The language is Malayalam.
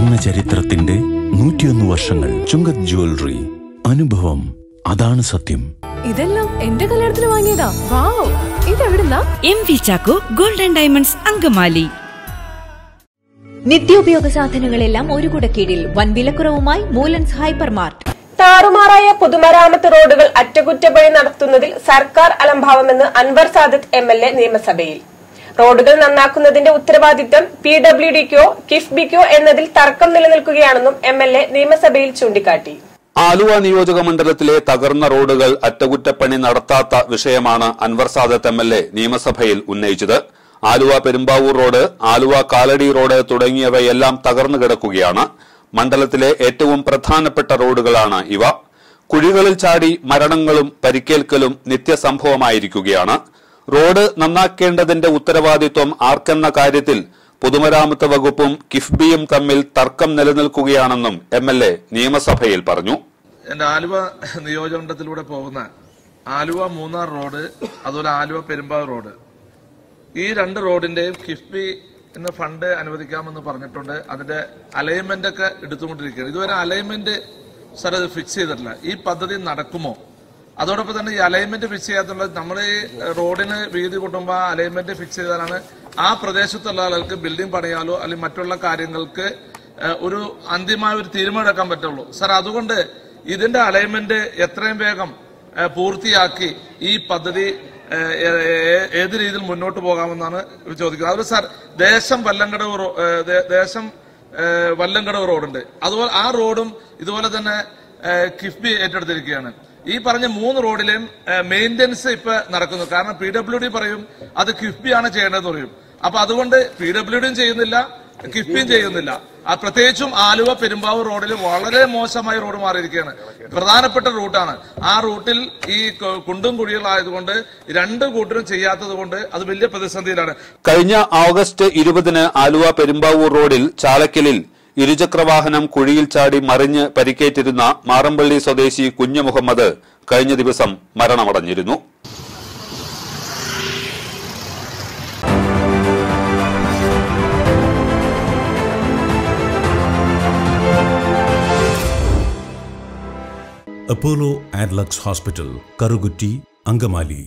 സ്വർണ്ണ ചരിത്രത്തിന്റെ നൂറ്റിയൊന്ന് വർഷങ്ങൾ ചുങ്കത് ജ്വല്ലറി അനുഭവം അതാണ് സത്യം ഇതെല്ലാം എന്റെ കല്യാണത്തിന് വാങ്ങിയതാ വാവ് ഇതെവിടുന്നാ M V Chacko golden diamonds Angamaly നിത്യോപയോഗ സാധനങ്ങളെല്ലാം ഒരു കുടക്കീഴിൽ വൻ വിലക്കുറവുമായി മൂലൻസ് ഹൈപ്പർ മാർട്ട് താറുമാറായ പൊതുമരാമത്ത് റോഡുകൾ അറ്റകുറ്റപ്പണി നടത്തുന്നതിൽ സർക്കാർ അലംഭാവമെന്ന് Anwar Sadath M L A നിയമസഭയിൽ റോഡുകൾ നന്നാക്കുന്നതിന്റെ ഉത്തരവാദിത്തം പി ഡബ്ല്യു ഡിക്കോ കിഫ്ബിക്കോ എന്നതിൽ തർക്കം നിലനിൽക്കുകയാണെന്നും എം എൽ എ നിയമസഭയിൽ ചൂണ്ടിക്കാട്ടി ആലുവ നിയോജക മണ്ഡലത്തിലെ തകർന്ന റോഡുകൾ അറ്റകുറ്റപ്പണി നടത്താത്ത വിഷയമാണ് Anwar Sadath M L A നിയമസഭയിൽ ഉന്നയിച്ചത് ആലുവ പെരുമ്പാവൂർ റോഡ് ആലുവ കാലടി റോഡ് തുടങ്ങിയവയെല്ലാം തകർന്നു കിടക്കുകയാണ് മണ്ഡലത്തിലെ ഏറ്റവും പ്രധാനപ്പെട്ട റോഡുകളാണ് ഇവ കുഴികളിൽ ചാടി മരണങ്ങളും പരിക്കേൽക്കലും നിത്യസംഭവമായിരിക്കുകയാണ് റോഡ് നന്നാക്കേണ്ടതിന്റെ ഉത്തരവാദിത്വം ആർക്കെന്ന കാര്യത്തിൽ പൊതുമരാമത്ത് വകുപ്പും കിഫ്ബിയും തമ്മിൽ തർക്കം നിലനിൽക്കുകയാണെന്നും എം എൽ എ നിയമസഭയിൽ പറഞ്ഞു എന്റെ ആലുവ നിയോജകമണ്ഡലത്തിലൂടെ പോകുന്ന ആലുവ മൂന്നാർ റോഡ് അതുപോലെ ആലുവ പെരുമ്പാവൂർ റോഡ് ഈ രണ്ട് റോഡിന്റെയും കിഫ്ബി എന്ന ഫണ്ട് അനുവദിക്കാമെന്ന് പറഞ്ഞിട്ടുണ്ട് അതിന്റെ അലൈൻമെന്റ് ഒക്കെ എടുത്തുകൊണ്ടിരിക്കുകയാണ് ഇതുവരെ അലൈൻമെന്റ് സാർ അത് ഫിക്സ് ചെയ്തിട്ടില്ല ഈ പദ്ധതി നടക്കുമോ അതോടൊപ്പം തന്നെ ഈ അലൈൻമെന്റ് ഫിക്സ് ചെയ്യാത്തുള്ളത് നമ്മൾ ഈ റോഡിന് വീതി കൂട്ടുമ്പോൾ ആ അലൈൻമെന്റ് ഫിക്സ് ചെയ്താലാണ് ആ പ്രദേശത്തുള്ള ആളുകൾക്ക് ബിൽഡിംഗ് പണിയാലോ അല്ലെങ്കിൽ മറ്റുള്ള കാര്യങ്ങൾക്ക് ഏഹ്, ഒരു അന്തിമമായ ഒരു തീരുമാനം എടുക്കാൻ പറ്റുള്ളൂ സാർ അതുകൊണ്ട് ഇതിന്റെ അലൈൻമെന്റ് എത്രയും വേഗം ഏഹ്, പൂർത്തിയാക്കി ഈ പദ്ധതി ഏഹ്, ഏ- ഏ- ഏത് രീതിയിൽ മുന്നോട്ട് പോകാമെന്നാണ് ചോദിക്കുന്നത് അതുപോലെ സാർ ദേശം വല്ലങ്കടവ് റോ- ഏഹ്, ദേ- ദേശം ഏഹ്, വല്ലങ്കടവ് റോഡുണ്ട് അതുപോലെ ആ റോഡും ഇതുപോലെ തന്നെ ഏഹ്, കിഫ്ബി ഏറ്റെടുത്തിരിക്കുകയാണ് ഈ പറഞ്ഞ മൂന്ന് റോഡിലെയും മെയിൻ്റനൻസ് ഇപ്പൊ നടക്കുന്നു കാരണം പി ഡബ്ല്യു ഡി പറയും അത് കിഫ്ബി ആണ് ചെയ്യേണ്ടതെന്ന് പറയും അപ്പൊ അതുകൊണ്ട് പി ഡബ്ല്യു ഡിയും ചെയ്യുന്നില്ല കിഫ്ബിയും ചെയ്യുന്നില്ല ആ പ്രത്യേകിച്ചും ആലുവ പെരുമ്പാവൂർ റോഡിൽ വളരെ മോശമായ റോഡ് മാറിയിരിക്കുകയാണ് പ്രധാനപ്പെട്ട റൂട്ടാണ് ആ റൂട്ടിൽ ഈ ക- കുണ്ടും കുഴികളായതുകൊണ്ട് രണ്ട് കൂട്ടരും ചെയ്യാത്തത് കൊണ്ട് അത് വലിയ പ്രതിസന്ധിയിലാണ് കഴിഞ്ഞ ഓഗസ്റ്റ് ഇരുപതിന് ആലുവ പെരുമ്പാവൂർ റോഡിൽ ചാലക്കലിൽ ഇരുചക്രവാഹനം കുഴിയിൽ ചാടി മറിഞ്ഞ് പരിക്കേറ്റിരുന്ന മാറമ്പള്ളി സ്വദേശി കുഞ്ഞു മുഹമ്മദ് കഴിഞ്ഞ ദിവസം മരണമടഞ്ഞിരുന്നു അപ്പോളോ ആഡ്ലക്സ് ഹോസ്പിറ്റൽ കറുകുറ്റി അങ്കമാലി